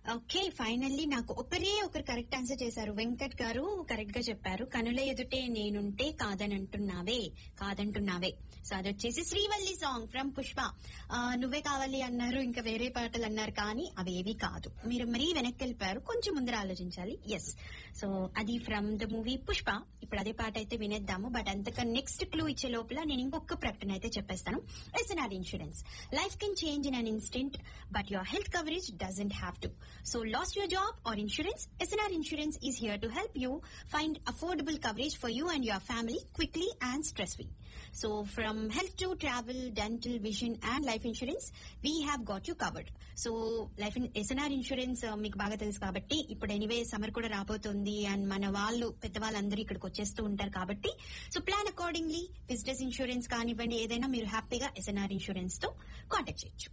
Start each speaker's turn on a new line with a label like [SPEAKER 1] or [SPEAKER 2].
[SPEAKER 1] okay finally నాకు ఒకరే ఒకరు కరెక్ట్ ఆన్సర్ చేశారు వెంకట్ గారు కరెక్ట్ గా చెప్పారు కనుల ఎదుటే నేనుంటే కాదనంటున్నావే కాదంటున్నావే సో అది వచ్చేసి శ్రీవల్లి సాంగ్ ఫ్రమ్ పుష్ప ఆ, నువ్వే కావాలి అన్నారు ఇంకా వేరే పాటలు అన్నారు కానీ అవేవి కాదు మీరు మరీ వెనక్కి వెళ్ళిపోయారు కొంచెం ముందర ఆలోచించాలి ఎస్ సో అది ఫ్రమ్ ద మూవీ పుష్ప ఇప్పుడు అదే పాట అయితే వినేద్దాము బట్ అంతక నెక్స్ట్ క్లూ ఇచ్చే లోపల నేను ఇంకొక ప్రకటన అయితే చెప్పేస్తాను SNR insurance life can change in an instant but your health coverage doesn't have to so lost your job or insurance SNR insurance is here to help you find affordable coverage for you and your family quickly and stress free so from health to travel dental vision and life insurance we have got you covered so life SNR insurance మీకు బాగా తెలుసు కాబట్టి ఇప్పుడు anyway summer కూడా రాబోతుంది and మన వాళ్ళు పెద్దవాళ్ళందరూ ఇక్కడికి వచ్చేస్తూ ఉంటారు కాబట్టి so plan accordingly business insurance కానివ్వండి ఏదైనా మీరు హ్యాపీగా ఎస్ఎన్ఆర్ ఇన్సూరెన్స్ తో కాంటాక్ట్ చేయొచ్చు